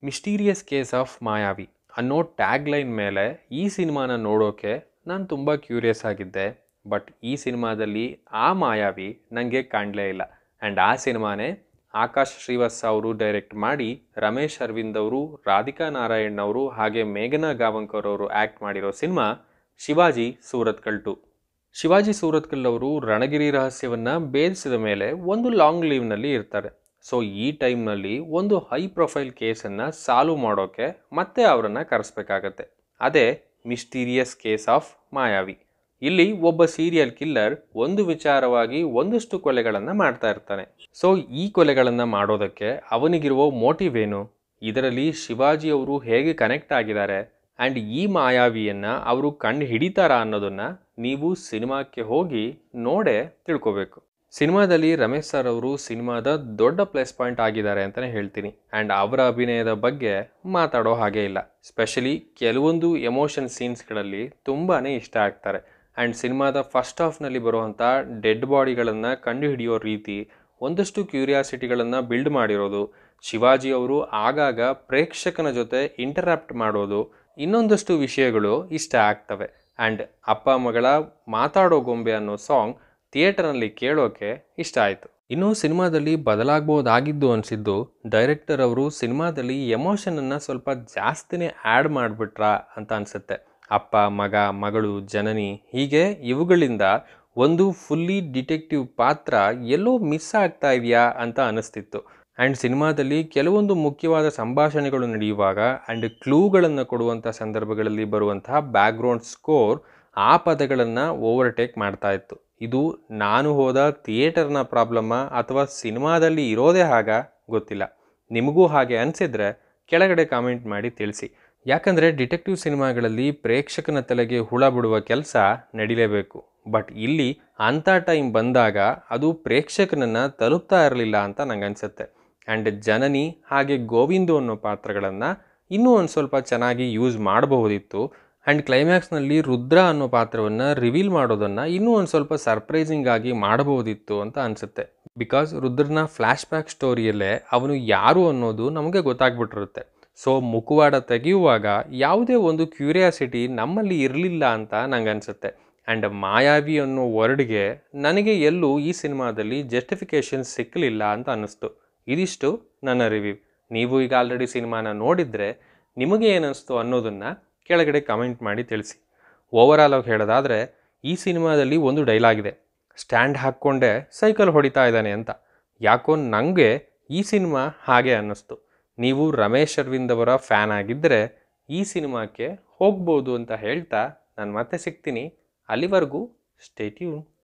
mysterious case of ಮಾಯಾವಿ ಅನ್ನೋ tagline ಮೇಲೆ ಈ ಸಿನಿಮಾನ ನೋಡೋಕೆ ನಾನು ತುಂಬ ಕ್ಯೂರಿಯಸ್ ಆಗಿದ್ದೆ ಬಟ್ ಈ ಸಿನಿಮಾದಲ್ಲಿ ಆ ಮಾಯಾವಿ ನನಗೆ ಕಾಣಲೇ ಇಲ್ಲ ಆ್ಯಂಡ್ ಆ ಸಿನಿಮಾನೇ ಆಕಾಶ್ ಶ್ರೀವತ್ಸ ಅವರು ಡೈರೆಕ್ಟ್ ಮಾಡಿ ರಮೇಶ್ ಅರವಿಂದ್ ಅವರು ರಾಧಿಕಾ ನಾರಾಯಣ್ ಅವರು ಹಾಗೆ ಮೇಘನಾ ಗಾವಂಕರ್ ಅವರು ಆ್ಯಕ್ಟ್ ಮಾಡಿರೋ ಸಿನಿಮಾ ಶಿವಾಜಿ ಸೂರತ್ಕಲ್ ಟು ಶಿವಾಜಿ ಸೂರತ್ಕಲ್ ಅವರು ರಣಗಿರಿ ರಹಸ್ಯವನ್ನು ಭೇದಿಸಿದ ಮೇಲೆ ಒಂದು ಲಾಂಗ್ ಲೀವ್ನಲ್ಲಿ ಇರ್ತಾರೆ ಸೊ ಈ ಟೈಮ್ನಲ್ಲಿ ಒಂದು ಹೈ ಪ್ರೊಫೈಲ್ ಕೇಸನ್ನು ಸಾಲ್ವ್ ಮಾಡೋಕ್ಕೆ ಮತ್ತೆ ಅವರನ್ನು ಕರೆಸ್ಬೇಕಾಗತ್ತೆ ಅದೇ ಮಿಸ್ಟೀರಿಯಸ್ ಕೇಸ್ ಆಫ್ ಮಾಯಾವಿ ಇಲ್ಲಿ ಒಬ್ಬ ಸೀರಿಯಲ್ ಕಿಲ್ಲರ್ ಒಂದು ವಿಚಾರವಾಗಿ ಒಂದಷ್ಟು ಕೊಲೆಗಳನ್ನು ಮಾಡ್ತಾ ಇರ್ತಾನೆ ಸೊ ಈ ಕೊಲೆಗಳನ್ನು ಮಾಡೋದಕ್ಕೆ ಅವನಿಗಿರುವ ಮೋಟಿವ್ ಏನು ಇದರಲ್ಲಿ ಶಿವಾಜಿ ಅವರು ಹೇಗೆ ಕನೆಕ್ಟ್ ಆಗಿದ್ದಾರೆ ಆ್ಯಂಡ್ ಈ ಮಾಯಾವಿಯನ್ನು ಅವರು ಕಂಡು ಹಿಡಿತಾರಾ ಅನ್ನೋದನ್ನು ನೀವು ಸಿನಿಮಾಕ್ಕೆ ಹೋಗಿ ನೋಡೇ ತಿಳ್ಕೊಬೇಕು ಸಿನಿಮಾದಲ್ಲಿ ರಮೇಶ್ ಸರ್ ಅವರು ಸಿನಿಮಾದ ದೊಡ್ಡ ಪ್ಲಸ್ ಪಾಯಿಂಟ್ ಆಗಿದ್ದಾರೆ ಅಂತಲೇ ಹೇಳ್ತೀನಿ ಆ್ಯಂಡ್ ಅವರ ಅಭಿನಯದ ಬಗ್ಗೆ ಮಾತಾಡೋ ಹಾಗೆ ಇಲ್ಲ ಸ್ಪೆಷಲಿ ಕೆಲವೊಂದು ಎಮೋಷನ್ ಸೀನ್ಸ್ಗಳಲ್ಲಿ ತುಂಬಾ ಇಷ್ಟ ಆಗ್ತಾರೆ ಆ್ಯಂಡ್ ಸಿನಿಮಾದ ಫಸ್ಟ್ ಹಾಫ್ನಲ್ಲಿ ಬರುವಂಥ ಡೆಡ್ ಬಾಡಿಗಳನ್ನು ಕಂಡುಹಿಡಿಯೋ ರೀತಿ ಒಂದಷ್ಟು ಕ್ಯೂರಿಯಾಸಿಟಿಗಳನ್ನು ಬಿಲ್ಡ್ ಮಾಡಿರೋದು ಶಿವಾಜಿ ಅವರು ಆಗಾಗ ಪ್ರೇಕ್ಷಕನ ಜೊತೆ ಇಂಟರಾಕ್ಟ್ ಮಾಡೋದು ಇನ್ನೊಂದಷ್ಟು ವಿಷಯಗಳು ಇಷ್ಟ ಆಗ್ತವೆ ಆ್ಯಂಡ್ ಅಪ್ಪ ಮಗಳ ಮಾತಾಡೋ ಗೊಂಬೆ ಅನ್ನೋ ಸಾಂಗ್ ಥಿಯೇಟರ್ನಲ್ಲಿ ಕೇಳೋಕೆ ಇಷ್ಟ ಆಯಿತು ಇನ್ನು ಸಿನಿಮಾದಲ್ಲಿ ಬದಲಾಗ್ಬೋದಾಗಿದ್ದು ಅನಿಸಿದ್ದು ಡೈರೆಕ್ಟರ್ ಅವರು ಸಿನಿಮಾದಲ್ಲಿ ಎಮೋಷನನ್ನು ಸ್ವಲ್ಪ ಜಾಸ್ತಿನೇ ಆ್ಯಡ್ ಮಾಡಿಬಿಟ್ರಾ ಅಂತ ಅನಿಸುತ್ತೆ ಅಪ್ಪ ಮಗ ಮಗಳು ಜನನಿ ಹೀಗೆ ಇವುಗಳಿಂದ ಒಂದು ಫುಲ್ಲಿ ಡಿಟೆಕ್ಟಿವ್ ಪಾತ್ರ ಎಲ್ಲೋ ಮಿಸ್ ಆಗ್ತಾ ಇದೆಯಾ ಅಂತ ಅನಿಸ್ತಿತ್ತು ಆ್ಯಂಡ್ ಸಿನಿಮಾದಲ್ಲಿ ಕೆಲವೊಂದು ಮುಖ್ಯವಾದ ಸಂಭಾಷಣೆಗಳು ನಡೆಯುವಾಗ ಆ್ಯಂಡ್ ಕ್ಲೂಗಳನ್ನು ಕೊಡುವಂಥ ಸಂದರ್ಭಗಳಲ್ಲಿ ಬರುವಂತಹ ಬ್ಯಾಕ್ಗ್ರೌಂಡ್ ಸ್ಕೋರ್ ಆ ಪದಗಳನ್ನು ಓವರ್ಟೇಕ್ ಮಾಡ್ತಾ ಇತ್ತು ಇದು ನಾನು ಹೋದ ಥಿಯೇಟರ್ನ ಪ್ರಾಬ್ಲಮ್ಮ ಅಥವಾ ಸಿನಿಮಾದಲ್ಲಿ ಇರೋದೇ ಹಾಗ ಗೊತ್ತಿಲ್ಲ ನಿಮಗೂ ಹಾಗೆ ಅನಿಸಿದ್ರೆ ಕೆಳಗಡೆ ಕಾಮೆಂಟ್ ಮಾಡಿ ತಿಳಿಸಿ ಯಾಕಂದರೆ ಡಿಟೆಕ್ಟಿವ್ ಸಿನಿಮಾಗಳಲ್ಲಿ ಪ್ರೇಕ್ಷಕನ ತಲೆಗೆ ಹುಳ ಬಿಡುವ ಕೆಲಸ ನಡಿಲೇಬೇಕು ಬಟ್ ಇಲ್ಲಿ ಅಂಥ ಟೈಮ್ ಬಂದಾಗ ಅದು ಪ್ರೇಕ್ಷಕನನ್ನು ತಲುಪ್ತಾ ಇರಲಿಲ್ಲ ಅಂತ ನಂಗೆ ಅನಿಸುತ್ತೆ ಆ್ಯಂಡ್ ಜನನಿ ಹಾಗೆ ಗೋವಿಂದು ಅನ್ನೋ ಪಾತ್ರಗಳನ್ನು ಇನ್ನೂ ಒಂದು ಸ್ವಲ್ಪ ಚೆನ್ನಾಗಿ ಯೂಸ್ ಮಾಡಬಹುದಿತ್ತು ಆ್ಯಂಡ್ ಕ್ಲೈಮ್ಯಾಕ್ಸ್ನಲ್ಲಿ ರುದ್ರ ಅನ್ನೋ ಪಾತ್ರವನ್ನು ರಿವೀಲ್ ಮಾಡೋದನ್ನು ಇನ್ನೂ ಒಂದು ಸ್ವಲ್ಪ ಸರ್ಪ್ರೈಸಿಂಗ್ ಆಗಿ ಮಾಡಬಹುದಿತ್ತು ಅಂತ ಅನಿಸುತ್ತೆ ಬಿಕಾಸ್ ರುದ್ರನ ಫ್ಲ್ಯಾಶ್ ಬ್ಯಾಕ್ ಸ್ಟೋರಿಯಲ್ಲೇ ಅವನು ಯಾರು ಅನ್ನೋದು ನಮಗೆ ಗೊತ್ತಾಗ್ಬಿಟ್ಟಿರುತ್ತೆ ಸೊ ಮುಖವಾಡ ತೆಗೆಯುವಾಗ ಯಾವುದೇ ಒಂದು ಕ್ಯೂರಿಯಾಸಿಟಿ ನಮ್ಮಲ್ಲಿ ಇರಲಿಲ್ಲ ಅಂತ ನಂಗೆ ಅನಿಸುತ್ತೆ ಆ್ಯಂಡ್ ಮಾಯಾವಿ ಅನ್ನೋ ವರ್ಡ್ಗೆ ನನಗೆ ಎಲ್ಲೂ ಈ ಸಿನಿಮಾದಲ್ಲಿ ಜಸ್ಟಿಫಿಕೇಷನ್ ಸಿಕ್ಕಲಿಲ್ಲ ಅಂತ ಅನ್ನಿಸ್ತು ಇದಿಷ್ಟು ನನ್ನ ರಿವ್ಯೂ ನೀವು ಈಗ ಆಲ್ರೆಡಿ ಸಿನಿಮಾನ ನೋಡಿದರೆ ನಿಮಗೆ ಏನನ್ನಿಸ್ತು ಅನ್ನೋದನ್ನು ಕೆಳಗಡೆ ಕಮೆಂಟ್ ಮಾಡಿ ತಿಳಿಸಿ ಓವರಾಲ್ ಆಗಿ ಹೇಳೋದಾದರೆ ಈ ಸಿನಿಮಾದಲ್ಲಿ ಒಂದು ಡೈಲಾಗ್ ಇದೆ ಸ್ಟ್ಯಾಂಡ್ ಹಾಕ್ಕೊಂಡೇ ಸೈಕಲ್ ಹೊಡಿತಾ ಇದ್ದಾನೆ ಅಂತ ಯಾಕೋ ನನಗೆ ಈ ಸಿನಿಮಾ ಹಾಗೆ ಅನ್ನಿಸ್ತು ನೀವು ರಮೇಶ್ ಅರವಿಂದ್ ಅವರ ಫ್ಯಾನ್ ಆಗಿದ್ದರೆ ಈ ಸಿನಿಮಾಕ್ಕೆ ಹೋಗ್ಬೋದು ಅಂತ ಹೇಳ್ತಾ ನಾನು ಮತ್ತೆ ಸಿಗ್ತೀನಿ ಅಲ್ಲಿವರೆಗೂ ಸ್ಟೇಟ್ಯೂನ್